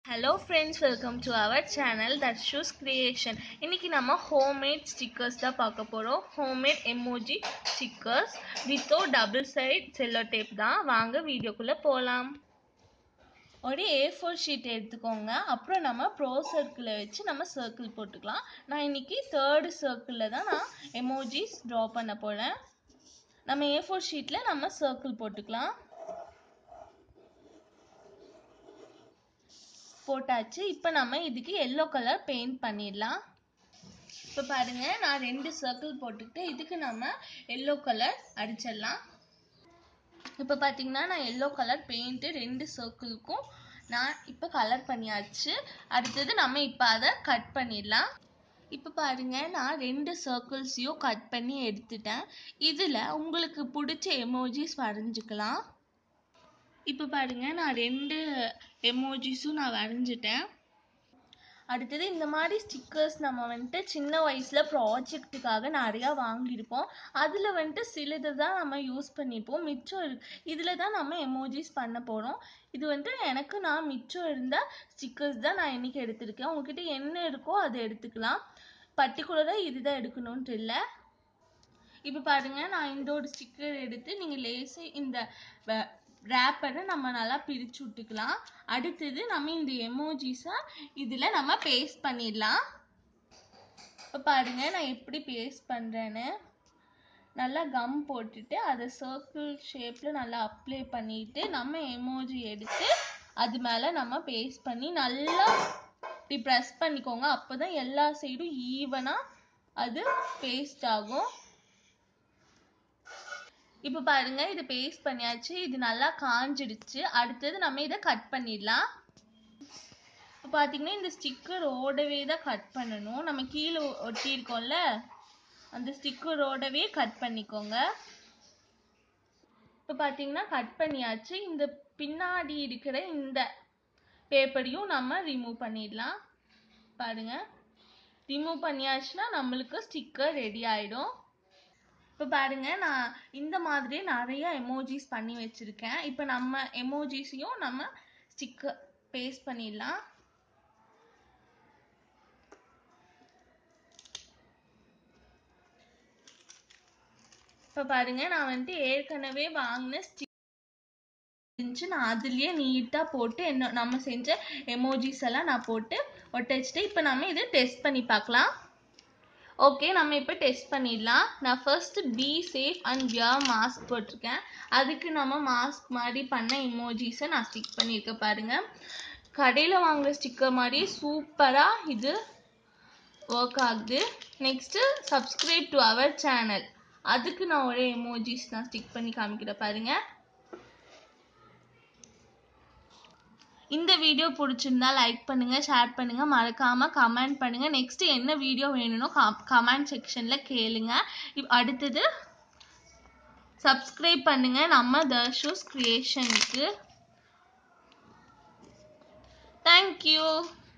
hello friends welcome to our channel that shoes creation இன்னைக்கு நம்ம homemade stickers தான் பார்க்க போகிறோம் ஹோம்மேட் எமோஜி ஸ்டிக்கர்ஸ் வித்தோ டபுள் சைட் செல்லோ டேப் தான் வாங்க வீடியோக்குள்ளே போகலாம் ஒரு ஏ ஃபோர் ஷீட் எடுத்துக்கோங்க அப்புறம் நம்ம ப்ரோ சர்க்கிளை வச்சு நம்ம சர்க்கிள் போட்டுக்கலாம் நான் இன்னைக்கு தேர்டு சர்க்கிளில் தான் நான் எமோஜிஸ் ட்ரா பண்ண போகிறேன் நம்ம ஏ ஃபோர் ஷீட்டில் நம்ம சர்க்கிள் போட்டுக்கலாம் போட்டாச்சு இப்போ நம்ம இதுக்கு எல்லோ கலர் பெயிண்ட் பண்ணிடலாம் இப்போ பாருங்க நான் ரெண்டு சர்க்கிள் போட்டுக்கிட்டு இதுக்கு நம்ம எல்லோ கலர் அடிச்சிடலாம் இப்போ பார்த்தீங்கன்னா நான் எல்லோ கலர் பெயிண்ட்டு ரெண்டு சர்க்கிளுக்கும் நான் இப்போ கலர் பண்ணியாச்சு அடுத்தது நம்ம இப்போ அதை கட் பண்ணிடலாம் இப்போ பாருங்க நான் ரெண்டு சர்க்கிள்ஸையும் கட் பண்ணி எடுத்துட்டேன் இதில் உங்களுக்கு பிடிச்ச எமோஜிஸ் வரைஞ்சிக்கலாம் இப்போ பாருங்க நான் ரெண்டு எமோஜிஸும் நான் வரைஞ்சிட்டேன் அடுத்தது இந்த மாதிரி ஸ்டிக்கர்ஸ் நம்ம வந்துட்டு சின்ன வயசில் ப்ராஜெக்ட்டுக்காக நிறையா வாங்கியிருப்போம் அதில் வந்துட்டு சிலது தான் நம்ம யூஸ் பண்ணிப்போம் மிச்சம் இருக்கு இதில் தான் நம்ம எமோஜிஸ் பண்ண போகிறோம் இது வந்துட்டு எனக்கு நான் மிச்சம் இருந்த ஸ்டிக்கர்ஸ் தான் நான் இன்றைக்கி எடுத்திருக்கேன் உங்ககிட்ட என்ன இருக்கோ அதை எடுத்துக்கலாம் பர்டிகுலராக இதுதான் எடுக்கணுன்ட்டு இல்லை இப்போ பாருங்க நான் இந்த ஒரு ஸ்டிக்கர் எடுத்து நீங்கள் லேசு இந்த ரேப்பரை நம்ம நல்லா பிரித்து விட்டுக்கலாம் அடுத்தது நம்ம இந்த எமோஜிஸை இதில் நம்ம பேஸ்ட் பண்ணிடலாம் இப்போ பாருங்க நான் எப்படி பேஸ்ட் பண்ணுறேன்னு நல்லா கம் போட்டுட்டு அதை சர்க்கிள் ஷேப்பில் நல்லா அப்ளை பண்ணிட்டு நம்ம எமோஜி எடுத்து அது மேலே நம்ம பேஸ்ட் பண்ணி நல்லா இப்படி ப்ரெஸ் பண்ணிக்கோங்க அப்போ தான் எல்லா சைடும் ஈவனாக அது பேஸ்ட் ஆகும் இப்போ பாருங்க இது பேஸ்ட் பண்ணியாச்சு இது நல்லா காஞ்சிடுச்சு அடுத்தது நம்ம இதை கட் பண்ணிடலாம் இப்போ பார்த்தீங்கன்னா இந்த ஸ்டிக்கர் ஓடவே தான் கட் பண்ணணும் நம்ம கீழே ஒட்டியிருக்கோம்ல அந்த ஸ்டிக்கரோடவே கட் பண்ணிக்கோங்க இப்போ பார்த்தீங்கன்னா கட் பண்ணியாச்சு இந்த பின்னாடி இருக்கிற இந்த பேப்பரையும் நம்ம ரிமூவ் பண்ணிடலாம் பாருங்க ரிமூவ் பண்ணியாச்சுன்னா நம்மளுக்கு ஸ்டிக்கர் ரெடி ஆகிடும் இப்போ பாருங்க நான் இந்த மாதிரி நிறைய எமோஜிஸ் பண்ணி வச்சுருக்கேன் இப்போ நம்ம எமோஜிஸையும் நம்ம ஸ்டிக்கர் பேஸ்ட் பண்ணிடலாம் இப்போ பாருங்க நான் வந்துட்டு ஏற்கனவே வாங்கின ஸ்டிக் இருந்துச்சு நான் அதுலேயே நீட்டாக போட்டு என்ன நம்ம செஞ்ச எமோஜிஸ் எல்லாம் நான் போட்டு ஒட்ட வச்சுட்டு இப்போ நம்ம இதை டெஸ்ட் பண்ணி பார்க்கலாம் ஓகே நம்ம இப்போ டெஸ்ட் பண்ணிடலாம் நான் first be safe and wear mask போட்டிருக்கேன் அதுக்கு நம்ம மாஸ்க் மாதிரி பண்ண இமோஜிஸை நான் ஸ்டிக் பண்ணியிருக்கேன் பாருங்க கடையில் வாங்குற ஸ்டிக்கர் மாதிரி சூப்பராக இது ஒர்க் ஆகுது next subscribe to our channel அதுக்கு நான் ஒரே எமோஜிஸ் நான் ஸ்டிக் பண்ணி காமிக்கிறேன் பாருங்க இந்த வீடியோ பிடிச்சிருந்தா லைக் பண்ணுங்க ஷேர் பண்ணுங்க மறக்காம கமெண்ட் பண்ணுங்க நெக்ஸ்ட் என்ன வீடியோ வேணும்னோ கமெண்ட் செக்ஷன்ல கேளுங்க அடுத்தது சப்ஸ்கிரைப் பண்ணுங்க நம்ம த ஷூஸ் கிரியேஷனுக்கு தேங்க்யூ